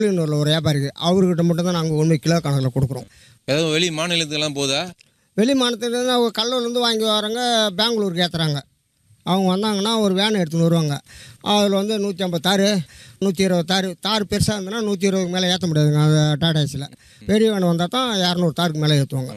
இன்னொரு ஒரு வியாபாரிக்கு அவர்கிட்ட மட்டும் தான் நாங்கள் ஒன்று கிலோ கணக்கில் கொடுக்குறோம் ஏதோ வெளி மாநிலத்துக்கெல்லாம் போதா வெளி மாநிலத்துலேருந்து அவங்க கல்லூர்லேருந்து வாங்கி வராங்க பெங்களூருக்கு ஏற்றுறாங்க அவங்க வந்தாங்கன்னா ஒரு வேன் எடுத்துன்னு வருவாங்க அதில் வந்து நூற்றி ஐம்பத்தாறு நூற்றி இருபத்தாறு தார் பெருசாக இருந்ததுன்னா நூற்றி இருபதுக்கு மேலே ஏற்ற முடியாதுங்க அது டாடா ஏசியில் பெரிய வேன் வந்தால் தான் இரநூறு தாருக்கு மேலே ஏற்றுவாங்க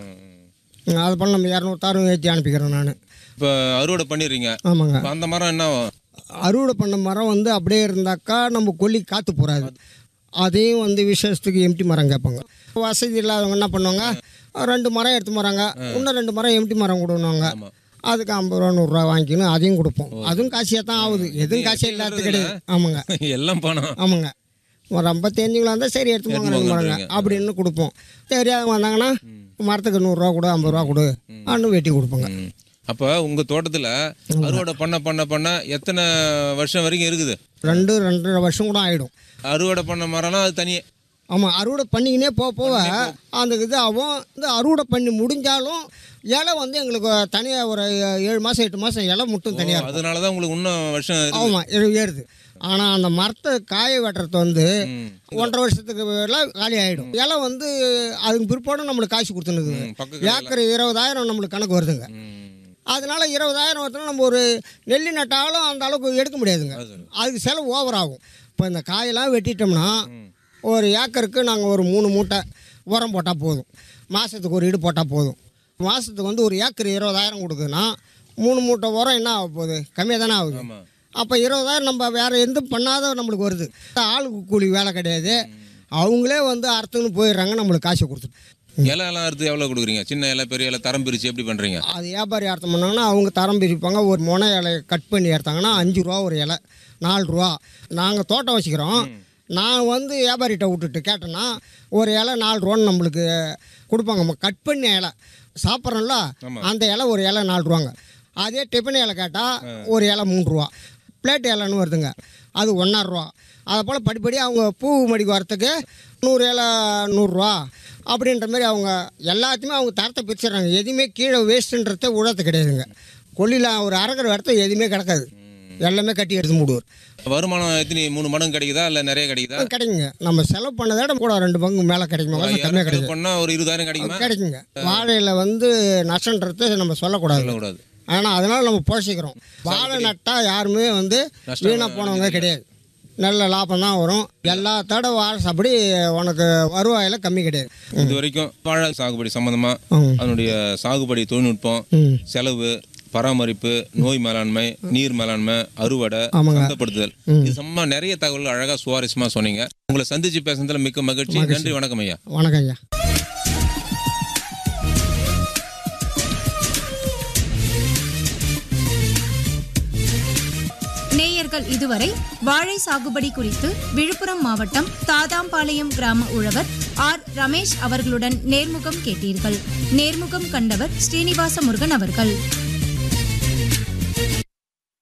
அது போல் நம்ம இரநூறு தாரும் ஏற்றி அனுப்பிக்கிறேன் நான் இப்போ அறுவடை பண்ணிடுறீங்க ஆமாங்க இப்ப அந்த மரம் என்ன ஆகும்? அறுவடை பண்ண மரம் வந்து அப்படியே இருந்தாக்கா நம்ம கொல்லி காற்று போகாது அதையும் வந்து விசேஷத்துக்கு எம்டி மரம் கேட்பாங்க வசதி இல்லாதவங்க என்ன பண்ணுவாங்க ரெண்டு மரம் எடுத்து மராங்க இன்னும் ரெண்டு மரம் எம்டி மரம் கொடுணுவாங்க ஆமா. அதுக்கு ஐம்பது ரூபா நூறுரூவா வாங்கிக்கணும் அதையும் கொடுப்போம் அதுவும் காசியாக தான் ஆகுது எதுவும் காசியாக இல்லாதது கிடையாது ஆமாங்க எல்லாம் பணம் ஆமாங்க ஒரு ரொம்ப தெரிஞ்சவங்களா இருந்தால் சரி எடுத்து போங்க ரெண்டு மரங்க அப்படின்னு கொடுப்போம் தெரியாதவங்க வந்தாங்கன்னா மரத்துக்கு நூறுரூவா கொடு ஐம்பது ரூபா கொடு அன்னு வெட்டி கொடுப்போங்க ம். அப்ப உங்க தோட்டத்துல அறுவடை பண்ண பண்ண பண்ண எத்தனை வருஷம் வரைக்கும் இருக்குது ரெண்டு ரெண்டரை வருஷம் கூட ஆகிடும் அறுவடை பண்ண மரம்னா அது தனியே ஆமாம் அறுவடை பண்ணிக்கினே போக போக அந்த இது ஆகும் இந்த அறுவடை பண்ணி முடிஞ்சாலும் இலை வந்து எங்களுக்கு தனியாக ஒரு ஏழு மாதம் எட்டு மாதம் இலை மட்டும் தனியாக இருக்கும் அதனாலதான் உங்களுக்கு இன்னும் வருஷம் இருக்கு. ஆமாம் ஏறுது ஆனால் அந்த மரத்தை காய வெட்டுறது வந்து ம். ஒன்றரை வருஷத்துக்கு எல்லாம் காலி ஆகிடும் இலை வந்து அதுக்கு பிற்பாடு நம்மளுக்கு காசு கொடுத்துனுக்குது ம், பக்கத்துல ஏக்கர் இருபதாயிரம் நம்மளுக்கு கணக்கு வருதுங்க ம். அதனால இருபதாயிரம் வருதுன்னா நம்ம ஒரு நெல்லி நட்டாலும் அந்த அளவுக்கு எடுக்க முடியாதுங்க அது சரி. அதுக்கு செலவு ஓவர் ஆகும் இப்போ இந்த காயெல்லாம் வெட்டிட்டோம்னா ஒரு ஏக்கருக்கு நாங்கள் ஒரு மூணு மூட்டை உரம் போட்டால் போதும் மாதத்துக்கு ஒரு இடு போட்டால் போதும் மாதத்துக்கு வந்து ஒரு ஏக்கர் இருபதாயிரம் கொடுக்குதுன்னா மூணு மூட்டை உரம் என்ன ஆக போகுது கம்மியாக தானே ஆகுது ஆமா அப்போ இருபதாயிரம் நம்ம வேறு எந்த பண்ணாத நம்மளுக்கு வருது ஆளுக்கு கூலி வேலை கிடையாது அவங்களே வந்து அறுத்துன்னு போயிடுறாங்க நம்மளுக்கு காசு கொடுத்துட்டு இலை எல்லாம் அறுத்து எவ்வளவு கொடுக்குறீங்க சின்ன இலை பெரிய இலை தரம் பிரிச்சு எப்படி பண்றீங்க அது வியாபாரி அர்த்தம் பண்ணாங்கன்னா அவங்க தரம் பிரிப்பாங்க ஒரு முனை இலையை கட் பண்ணி எடுத்தாங்கன்னா அஞ்சு ரூபா ஒரு இலை நாலு ரூபா நாங்கள் தோட்டம் வச்சுக்கிறோம் நான் வந்து வியாபாரிகிட்ட விட்டுட்டு கேட்டேன்னா ஒரு இலை நாலு ரூபான்னு நம்மளுக்கு கொடுப்பாங்க கட் பண்ண இலை சாப்பிட்றோம்ல ஆமா. அந்த இலை ஒரு இலை நாலு ரூபாங்க அதே டிஃபன் இலை கேட்டால் ஒரு இலை மூணு ரூபா பிளேட் இலைன்னு வருதுங்க அது ஒன்றா ரூபா அதை போல் படிப்படியாக அவங்க பூ மடிக்கு வரத்துக்கு நூறு இலை நூறுரூவா அப்படின்ற மாதிரி அவங்க எல்லாத்தையுமே அவங்க தரத்தை பிரிச்சிடுறாங்க எதுவுமே கீழே வேஸ்ட்டுன்றத உழத்து கிடையாதுங்க கொல்லியில் ஒரு அரைக்கிற இடத்த எதுவுமே கிடக்காது எல்லாமே கட்டி எடுத்து மூடுவார் வருமானம் எத்தனை மூணு மடங்கு கிடைக்குதா இல்ல நிறைய கிடைக்குதா கிடைக்குங்க நம்ம செலவு பண்ணதை விட கூட ரெண்டு பங்கு மேலே கிடைக்குமா கொஞ்சம் கம்மியாக செலவு கிடைக்கும் பண்ணா ஒரு இருபதாயிரம் கிடைக்குமா கிடைக்குங்க வாழையில் வந்து நஷ்டன்றது நம்ம சொல்லக்கூடாது சொல்லக்கூடாது ஆனால் அதனால் நம்ம புழைச்சிக்கிறோம் வாழை நட்டால் யாருமே வந்து நஷ்டம் வீணாக போனவங்க கிடையாது நல்ல லாபம் தான் வரும் எல்லாத்தோட வாழை சாப்பிடி உனக்கு வருவாயில் கம்மி கிடையாது இது வரைக்கும் வாழை சாகுபடி சம்பந்தமா ம். அதனுடைய சாகுபடி தொழில்நுட்பம் ம் செலவு பராமரிப்பு நோய் மேலாண்மை நீர் மேலாண்மை அறுவடை ஆமாங்க. சந்தைப்படுத்துதல் இது சம்பந்தமா நிறைய தகவல்கள் அழகா சுவாரஸ்யமா சொன்னீங்க உங்களை சந்திச்சு பேசுனதுல மிக்க மகிழ்ச்சி நன்றி வணக்கம் ஐயா வணக்கம் ஐயா நேயர்கள் இதுவரை வாழை சாகுபடி குறித்து விழுப்புரம் மாவட்டம் தாதாம்பாளையம் கிராம உழவர் ஆர் ரமேஷ் அவர்களுடன் நேர்முகம் கேட்டீர்கள் நேர்முகம் கண்டவர் ஸ்ரீனிவாச முருகன் அவர்கள்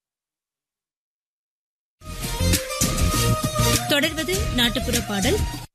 தொடர்வது நாட்டுப்புற பாடல்